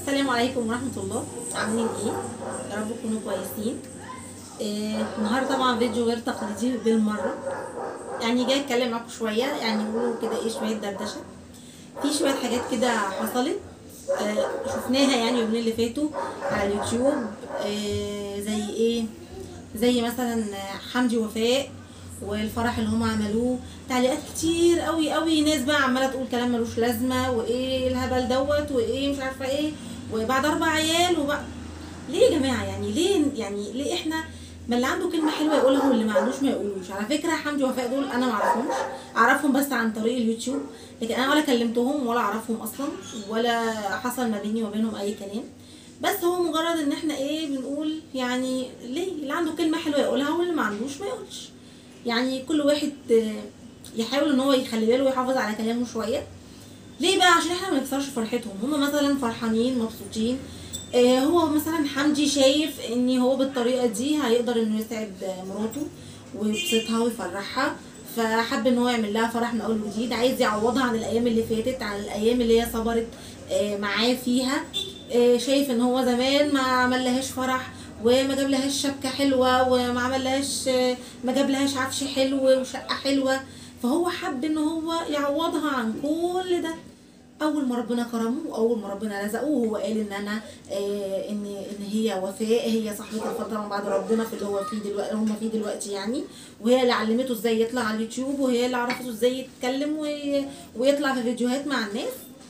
السلام عليكم ورحمة الله عاملين ايه؟ يا رب تكونوا كويسين إيه النهارده طبعا فيديو غير تقليدي بالمرة يعني جاي اتكلم معاكم شوية يعني نقولوا كده ايه شوية دردشة في شوية حاجات كده حصلت آه شفناها يعني اليومين اللي فاتوا على اليوتيوب آه زي ايه زي مثلا حمدي وفاء والفرح اللي هم عملوه تعليقات كتير قوي قوي ناس بقى عماله تقول كلام ملوش لازمه وايه الهبل دوت وايه مش عارفه ايه وبعد اربع عيال وبقى ليه يا جماعه يعني ليه يعني ليه احنا ما اللي عنده كلمه حلوه يقولها واللي ما عندوش ما يقولوش على فكره حمدي وفاء دول انا ما اعرفهمش اعرفهم بس عن طريق اليوتيوب لكن انا ولا كلمتهم ولا اعرفهم اصلا ولا حصل ما بيني وبينهم اي كلام بس هو مجرد ان احنا ايه بنقول يعني ليه اللي عنده كلمه حلوه يقولها واللي ما عندوش ما يقولش يعني كل واحد يحاول ان هو يخلي باله ويحافظ على كلامه شويه ليه بقى عشان احنا ما نكسرش فرحتهم هما مثلا فرحانين مبسوطين آه هو مثلا حمدي شايف ان هو بالطريقه دي هيقدر انه يسعد مراته ويبسطها ويفرحها فحب ان هو يعمل لها فرح من اول وجديد عايز يعوضها عن الايام اللي فاتت عن الايام اللي هي صبرت آه معاه فيها آه شايف ان هو زمان ما عملهاش فرح وما جاب لهاش شبكه حلوه وما عمل لهاش ما جاب لهاش عفش حلو وشقه حلوه فهو حب ان هو يعوضها عن كل ده اول ما ربنا كرمه واول ما ربنا رزقه هو قال ان انا آه ان ان هي وفاء هي صاحبه الفضل من بعد ربنا في اللي هو فيه دلوقتي هم فيه دلوقتي يعني وهي اللي علمته ازاي يطلع على اليوتيوب وهي اللي عرفته ازاي يتكلم ويطلع في فيديوهات مع الناس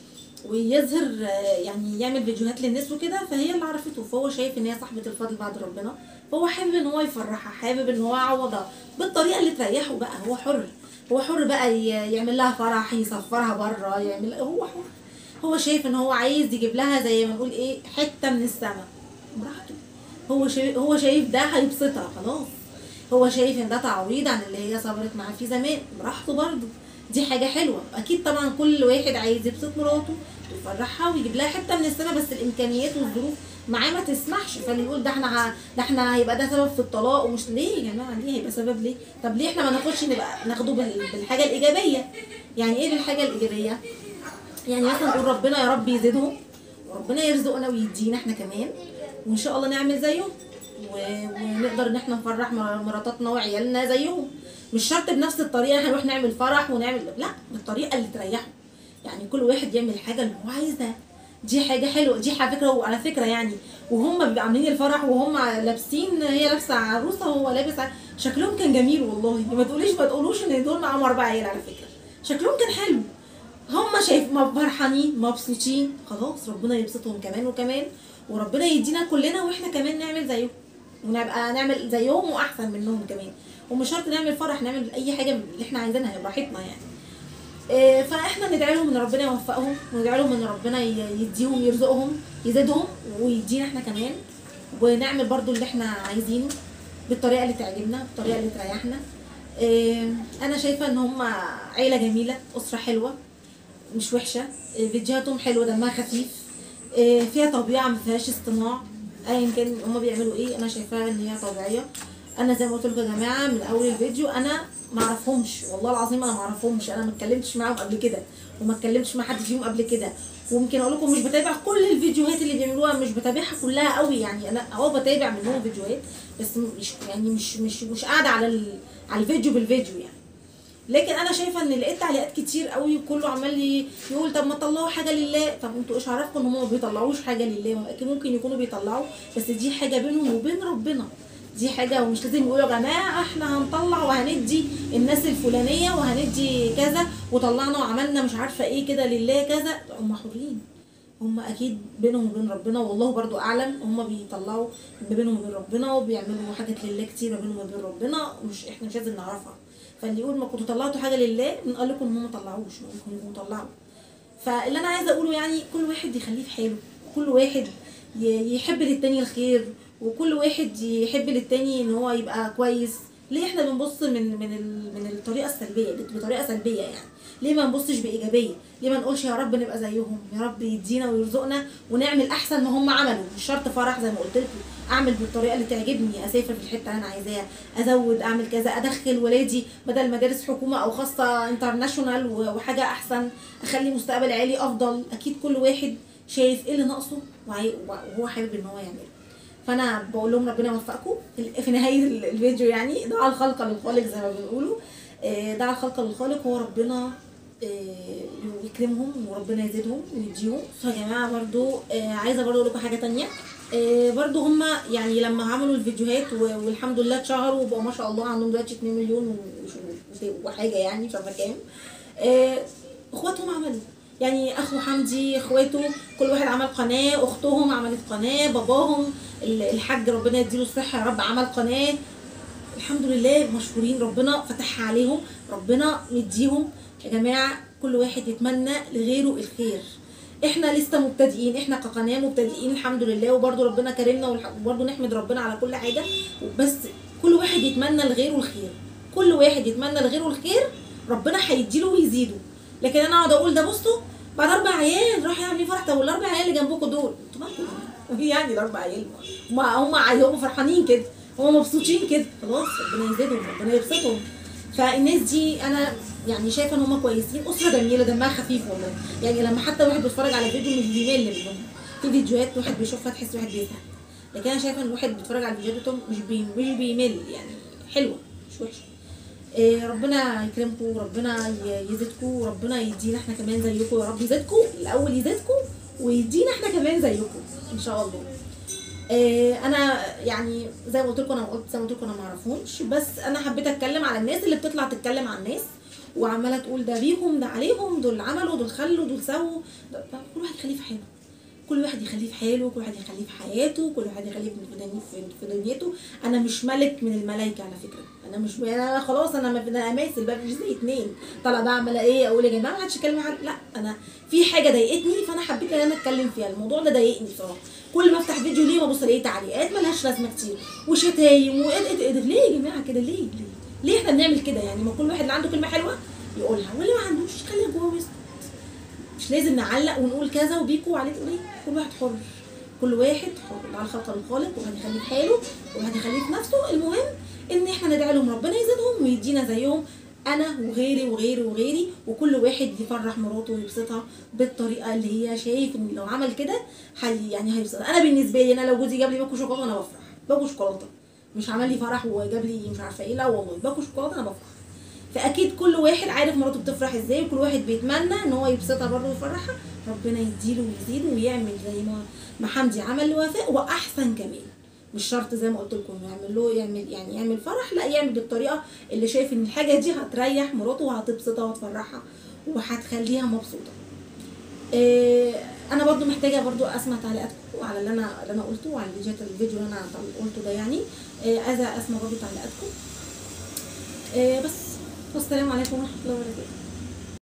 ويظهر يعني يعمل فيديوهات للناس وكده فهي اللي عرفته فهو شايف ان هي صاحبه الفضل بعد ربنا فهو حابب ان هو يفرحها حابب ان هو يعوضها بالطريقه اللي تريحه بقى هو حر هو حر بقى يعمل لها فرح يسفرها بره يعمل هو حر هو شايف ان هو عايز يجيب لها زي ما نقول ايه حته من السماء براحته هو شايف هو شايف ده هيبسطها خلاص هو شايف ان ده تعويض عن اللي هي صبرت معاه فيه زمان براحته برضه دي حاجه حلوه اكيد طبعا كل واحد عايز يبسط مراته ويفرحها ويجيب لها حته من السما بس الامكانيات والظروف معاه ما تسمحش فاللي يقول ده احنا ه... ده احنا هيبقى ده سبب في الطلاق ومش ليه يا جماعه ليه هيبقى سبب ليه طب ليه احنا ما ناخدش نبقى ناخده بال... بالحاجه الايجابيه يعني ايه بالحاجه الايجابيه يعني مثلا نقول ربنا يا رب يزيدهم وربنا يرزقنا ويدينا احنا كمان وان شاء الله نعمل زيهم و... ونقدر ان احنا نفرح مراتاتنا وعيالنا زيهم مش شرط بنفس الطريقه احنا نروح نعمل فرح ونعمل لا بالطريقه اللي تريحه يعني كل واحد يعمل الحاجه اللي هو عايزها دي حاجه حلوه دي على فكره وعلى فكره يعني وهم بيبقوا عاملين الفرح وهم لابسين هي لابسه عروسه وهو لابس شكلهم كان جميل والله ما تقوليش ما تقولوش ان دول معاهم اربع عيال على فكره شكلهم كان حلو هم شايف فرحانين مبسوطين خلاص ربنا يبسطهم كمان وكمان وربنا يدينا كلنا واحنا كمان نعمل زيهم ونبقى نعمل زيهم واحسن منهم كمان ومش شرط نعمل فرح نعمل اي حاجه اللي احنا عايزينها براحتنا يعني إيه فاحنا ندعي لهم ان ربنا يوفقهم وندعي لهم ان ربنا يديهم يرزقهم يزيدهم ويدينا احنا كمان ونعمل برضو اللي احنا عايزينه بالطريقه اللي تعجبنا بالطريقه اللي تريحنا إيه انا شايفه ان هم عيله جميله اسره حلوه مش وحشه إيه فيديوهاتهم حلوه دمها خفيف إيه فيها طبيعه ما فيهاش اصطناع ايا كان هم بيعملوا ايه انا شايفاها ان هي طبيعيه انا زي ما قلت لكم يا جماعه من اول الفيديو انا ما اعرفهمش والله العظيم انا ما اعرفهمش انا ما اتكلمتش معاهم قبل كده وما اتكلمتش مع حد فيهم قبل كده وممكن اقول لكم مش بتابع كل الفيديوهات اللي بيعملوها مش بتابعها كلها قوي يعني انا اه بتابع منهم فيديوهات بس مش يعني مش مش مش قاعده على ال... على الفيديو بالفيديو يعني لكن انا شايفه ان لقيت تعليقات كتير قوي وكله عمال يقول طب ما طلعوا حاجه لله طب انتوا ايش عرفكم ان هم ما بيطلعوش حاجه لله ممكن يكونوا بيطلعوا بس دي حاجه بينهم وبين ربنا دي حاجة ومش لازم يقولوا يا جماعة احنا هنطلع وهندي الناس الفلانية وهندي كذا وطلعنا وعملنا مش عارفة ايه كده لله كذا هم حرين هم اكيد بينهم وبين ربنا والله برضو اعلم هم بيطلعوا ما بينهم وبين ربنا وبيعملوا حاجات لله كتير ما بينهم وبين ربنا مش احنا مش لازم نعرفها فاللي يقول ما كنتوا طلعتوا حاجة لله نقول لكم ان هم ما طلعوش ممكن يكونوا طلعوا فاللي انا عايزة اقوله يعني كل واحد يخليه في حاله كل واحد يحب للتاني الخير وكل واحد يحب للتاني ان هو يبقى كويس ليه احنا بنبص من من من الطريقه السلبيه بطريقه سلبيه يعني ليه ما نبصش بايجابيه ليه ما نقولش يا رب نبقى زيهم يا رب يدينا ويرزقنا ونعمل احسن ما هم عملوا مش شرط فرح زي ما قلت لكم اعمل بالطريقه اللي تعجبني اسافر في الحته اللي انا عايزاها ازود اعمل كذا ادخل ولادي بدل مدارس حكومه او خاصه انترناشونال وحاجه احسن اخلي مستقبل عالي افضل اكيد كل واحد شايف ايه اللي ناقصه وعاي- وهو حابب ان هو يعمله فانا بقول لهم ربنا يوفقكم في- في نهايه ال- الفيديو يعني دعا الخلق للخالق زي ما بنقولوا آه، دعا الخلق للخالق هو ربنا آه، يكرمهم وربنا يزيدهم ويديهم فيا جماعه برضو آه، عايزه برضو اقول لكم حاجه تانية آه، برضو هم يعني لما عملوا الفيديوهات و- والحمد لله اتشهروا وبقوا ما شاء الله عندهم دلوقتي 2 مليون و- و- وحاجه يعني مش عارفه كام آه، اخواتهم عملوا يعني اخو حمدي اخواته كل واحد عمل قناه اختهم عملت قناه باباهم ال- الحاج ربنا يديله الصحه يا رب عمل قناه الحمد لله مشهورين ربنا فتحها عليهم ربنا مديهم يا جماعه كل واحد يتمنى لغيره الخير احنا لسه مبتدئين احنا كقناه مبتدئين الحمد لله وبرده ربنا كرمنا والح- وبرده نحمد ربنا على كل حاجه بس كل واحد يتمنى لغيره الخير كل واحد يتمنى لغيره الخير ربنا هيديله ويزيده لكن انا اقعد اقول ده بصوا بعد اربع عيال راح يعمل فرح طب والاربع عيال اللي جنبكم دول انتوا مالكم ايه يعني الاربع عيال هم هم هم فرحانين كده هم مبسوطين كده خلاص ربنا يزيدهم ربنا يبسطهم فالناس دي انا يعني شايفه ان هم كويسين اسره جميله دمها خفيف والله يعني لما حتى واحد بيتفرج على فيديو مش بيمل منهم في فيديوهات واحد بيشوفها تحس واحد بيزهق لكن انا شايفه ان الواحد بيتفرج على الفيديوهات بتاعتهم مش بي مش بيمل يعني حلوه مش وحشه إيه ربنا يكرمكم وربنا ي- يزيدكم وربنا يدينا احنا كمان زيكم يا رب يزيدكم الاول يزيدكم ويدينا احنا كمان زيكم ان شاء الله إيه انا يعني زي ما قلت لكم انا قلت زي ما قلت لكم انا ما اعرفهمش بس انا حبيت اتكلم على الناس اللي بتطلع تتكلم عن الناس وعماله تقول ده بيهم ده عليهم دول عملوا دول خلوا دول سووا ده- كل واحد يخليه في حاله كل واحد يخليه في حاله كل واحد يخليه في حياته كل واحد يخليه في دني- في- في دنيته انا مش ملك من الملائكه على فكره انا مش انا خلاص انا ما- انا اماثل بقى مش زي اتنين طالع بعمل ايه اقول يا جماعه ما حدش يتكلم عن لا انا في حاجه ضايقتني فانا حبيت ان انا اتكلم فيها الموضوع ده ضايقني بصراحه كل ما افتح فيديو ليه وابص الاقي تعليقات ملهاش لازمه كتير وشتايم وايه إيه- إيه- ليه يا جماعه كده ليه ليه ليه احنا بنعمل كده يعني ما كل واحد اللي عنده كلمه حلوه يقولها واللي ما عندوش يخليها جوه ويسكت مش لازم نعلق ونقول كذا وبيكوا وعليه تقول ايه كل واحد حر كل واحد حر على الخلق الخالق كل واحد يخليه في حاله كل واحد يخليه في نفسه المهم ان احنا ندعي لهم ربنا يزيدهم ويدينا زيهم انا وغيري وغيري وغيري وكل واحد يفرح مراته ويبسطها بالطريقه اللي هي شايف ان لو عمل كده حي يعني هيبسطها انا بالنسبه لي انا لو جوزي جاب لي باكو شوكولاته انا بفرح باكو شوكولاته مش عمل لي فرح وجاب لي مش عارفه ايه لا والله باكو شوكولاته انا بفرح فاكيد كل واحد عارف مراته بتفرح ازاي وكل واحد بيتمنى ان هو يبسطها برضه ويفرحها ربنا يديله ويزيده ويعمل زي ما ما حمدي عمل لوفاء واحسن كمان مش شرط زي ما قلت لكم يعمل له يعمل يعني يعمل فرح لا يعمل بالطريقه اللي شايف ان الحاجه دي هتريح مراته وهتبسطها وتفرحها وهتخليها مبسوطه إيه انا برضو محتاجه برضو اسمع تعليقاتكم على اللي انا اللي انا قلته وعلى الفيديوهات الفيديو اللي انا قلته ده يعني إيه عايزه اسمع برضو تعليقاتكم إيه بس والسلام عليكم ورحمه الله وبركاته